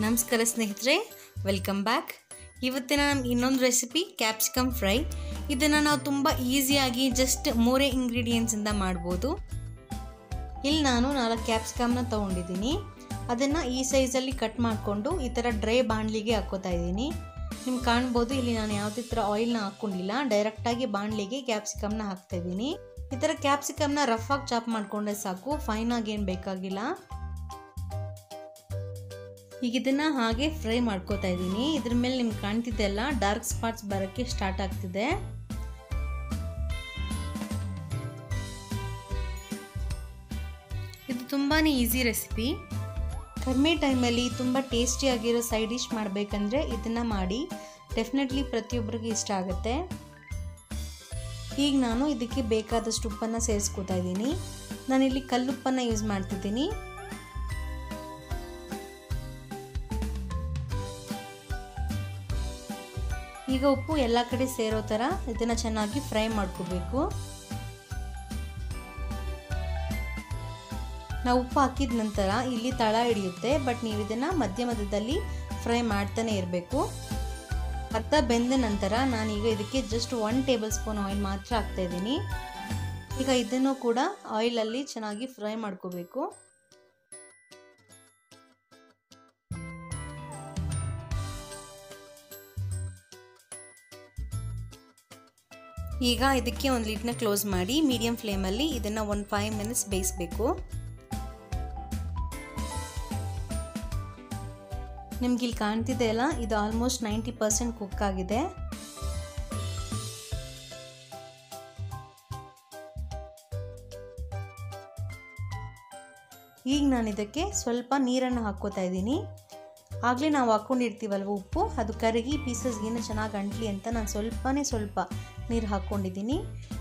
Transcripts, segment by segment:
ನಮಸ್ಕಾರ ಸ್ನೇಹಿತರೆ welcome back ಇವತ್ತಿನ ನಮ್ಮ ಇನ್ನೊಂದು ರೆಸಿಪಿ ಕ್ಯಾಪ್ಸಿಕಮ್ ಫ್ರೈ ಇದನ್ನು ನಾವು ತುಂಬ ಈಸಿಯಾಗಿ ಜಸ್ಟ್ ಮೂರೇ ಇಂಗ್ರೀಡಿಯೆಂಟ್ಸಿಂದ ಮಾಡ್ಬೋದು ಇಲ್ಲಿ ನಾನು ನಾಲ್ಕು ಕ್ಯಾಪ್ಸಿಕಮ್ನ ತೊಗೊಂಡಿದ್ದೀನಿ ಅದನ್ನು ಈ ಸೈಜಲ್ಲಿ ಕಟ್ ಮಾಡಿಕೊಂಡು ಈ ಥರ ಡ್ರೈ ಬಾಣಲಿಗೆ ಹಾಕ್ಕೋತಾ ಇದ್ದೀನಿ ನಿಮ್ಗೆ ಕಾಣ್ಬೋದು ಇಲ್ಲಿ ನಾನು ಯಾವುದೇ ಥರ ಆಯಿಲ್ನ ಹಾಕ್ಕೊಂಡಿಲ್ಲ ಡೈರೆಕ್ಟಾಗಿ ಬಾಣಲಿಗೆ ಕ್ಯಾಪ್ಸಿಕಮ್ನ ಹಾಕ್ತಾ ಇದ್ದೀನಿ ಈ ಥರ ಕ್ಯಾಪ್ಸಿಕಮ್ನ ರಫ್ ಆಗಿ ಚಾಪ್ ಮಾಡಿಕೊಂಡ್ರೆ ಸಾಕು ಫೈನಾಗಿ ಏನು ಬೇಕಾಗಿಲ್ಲ ಈಗ ಇದನ್ನು ಹಾಗೆ ಫ್ರೈ ಮಾಡ್ಕೋತಾ ಇದ್ದೀನಿ ಇದ್ರ ಮೇಲೆ ನಿಮ್ಗೆ ಕಾಣ್ತಿದ್ದೆಲ್ಲ ಡಾರ್ಕ್ ಸ್ಪಾಟ್ಸ್ ಬರೋಕ್ಕೆ ಸ್ಟಾರ್ಟ್ ಆಗ್ತಿದೆ ಇದು ತುಂಬಾ ಈಸಿ ರೆಸಿಪಿ ಕಡಿಮೆ ಟೈಮಲ್ಲಿ ತುಂಬ ಟೇಸ್ಟಿಯಾಗಿರೋ ಸೈಡ್ ಡಿಶ್ ಮಾಡಬೇಕಂದ್ರೆ ಇದನ್ನು ಮಾಡಿ ಡೆಫಿನೆಟ್ಲಿ ಪ್ರತಿಯೊಬ್ಬರಿಗೂ ಇಷ್ಟ ಆಗುತ್ತೆ ಈಗ ನಾನು ಇದಕ್ಕೆ ಬೇಕಾದಷ್ಟು ಉಪ್ಪನ್ನು ಸೇರಿಸ್ಕೋತಾ ಇದ್ದೀನಿ ನಾನಿಲ್ಲಿ ಕಲ್ಲುಪ್ಪನ್ನು ಯೂಸ್ ಮಾಡ್ತಿದ್ದೀನಿ ಈಗ ಉಪ್ಪು ಎಲ್ಲ ಕಡೆ ಸೇರೋ ಥರ ಇದನ್ನು ಚೆನ್ನಾಗಿ ಫ್ರೈ ಮಾಡ್ಕೋಬೇಕು ನಾವು ಉಪ್ಪು ಹಾಕಿದ ನಂತರ ಇಲ್ಲಿ ತಳ ಹಿಡಿಯುತ್ತೆ ಬಟ್ ನೀವು ಇದನ್ನು ಮಧ್ಯ ಮಧ್ಯದಲ್ಲಿ ಫ್ರೈ ಮಾಡ್ತಾನೆ ಇರಬೇಕು ಅರ್ಧ ಬೆಂದ ನಂತರ ನಾನೀಗ ಇದಕ್ಕೆ just one tablespoon oil ಮಾತ್ರ ಹಾಕ್ತಾ ಇದ್ದೀನಿ ಈಗ ಇದನ್ನು ಕೂಡ ಆಯಿಲಲ್ಲಿ ಚೆನ್ನಾಗಿ ಫ್ರೈ ಮಾಡ್ಕೋಬೇಕು ಈಗ ಇದಕ್ಕೆ ಒಂದು ಲಿಡ್ನ ಕ್ಲೋಸ್ ಮಾಡಿ ಮೀಡಿಯಂ ಫ್ಲೇಮಲ್ಲಿ ಇದನ್ನು ಒಂದು ಫೈವ್ ಮಿನಿಟ್ಸ್ ಬೇಯಿಸಬೇಕು ನಿಮ್ಗೆ ಇಲ್ಲಿ ಕಾಣ್ತಿದೆ ಅಲ್ಲ ಇದು ಆಲ್ಮೋಸ್ಟ್ ನೈಂಟಿ ಪರ್ಸೆಂಟ್ ಕುಕ್ ಆಗಿದೆ ಈಗ ನಾನು ಇದಕ್ಕೆ ಸ್ವಲ್ಪ ನೀರನ್ನು ಹಾಕ್ಕೋತಾ ಇದ್ದೀನಿ ಆಗಲೇ ನಾವು ಹಾಕ್ಕೊಂಡಿರ್ತೀವಲ್ವ ಉಪ್ಪು ಅದು ಕರಗಿ ಪೀಸಸ್ಗೇನು ಚೆನ್ನಾಗಿ ಅಂಟ್ಲಿ ಅಂತ ನಾನು ಸ್ವಲ್ಪನೇ ಸ್ವಲ್ಪ ನೀರು ಹಾಕ್ಕೊಂಡಿದ್ದೀನಿ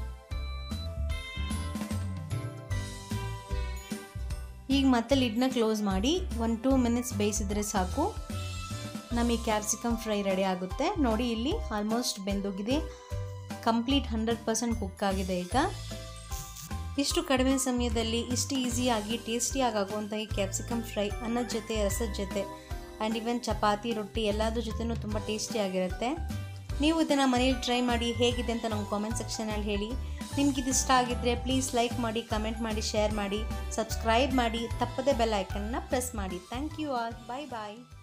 ಈಗ ಮತ್ತೆ ಲಿಡ್ನ ಕ್ಲೋಸ್ ಮಾಡಿ ಒನ್ ಟೂ ಮಿನಿಟ್ಸ್ ಬೇಯಿಸಿದ್ರೆ ಸಾಕು ನಮಗೆ ಕ್ಯಾಪ್ಸಿಕಮ್ ಫ್ರೈ ರೆಡಿ ಆಗುತ್ತೆ ನೋಡಿ ಇಲ್ಲಿ ಆಲ್ಮೋಸ್ಟ್ ಬೆಂದೋಗಿದೆ ಕಂಪ್ಲೀಟ್ ಹಂಡ್ರೆಡ್ ಪರ್ಸೆಂಟ್ ಕುಕ್ ಆಗಿದೆ ಈಗ ಇಷ್ಟು ಕಡಿಮೆ ಸಮಯದಲ್ಲಿ ಇಷ್ಟು ಈಸಿಯಾಗಿ ಟೇಸ್ಟಿಯಾಗಿ ಆಗುವಂಥ ಈ ಕ್ಯಾಪ್ಸಿಕಮ್ ಫ್ರೈ ಅನ್ನದ ಜೊತೆ ರಸದ ಜೊತೆ ಆ್ಯಂಡ್ ಇವನ್ ಚಪಾತಿ ರೊಟ್ಟಿ ಎಲ್ಲದ್ರ ಜೊತೆನೂ ತುಂಬ ಟೇಸ್ಟಿಯಾಗಿರುತ್ತೆ ನೀವು ಇದನ್ನು ಮನೇಲಿ ಟ್ರೈ ಮಾಡಿ ಹೇಗಿದೆ ಅಂತ ನಮ್ಮ ಕಾಮೆಂಟ್ ಸೆಕ್ಷನಲ್ಲಿ ಹೇಳಿ ನಿಮ್ಗೆ ಇದು ಇಷ್ಟ ಆಗಿದ್ದರೆ ಪ್ಲೀಸ್ ಲೈಕ್ ಮಾಡಿ ಕಮೆಂಟ್ ಮಾಡಿ ಶೇರ್ ಮಾಡಿ ಸಬ್ಸ್ಕ್ರೈಬ್ ಮಾಡಿ ತಪ್ಪದೇ ಬೆಲ್ ಐಕನ್ನ ಪ್ರೆಸ್ ಮಾಡಿ thank you all bye bye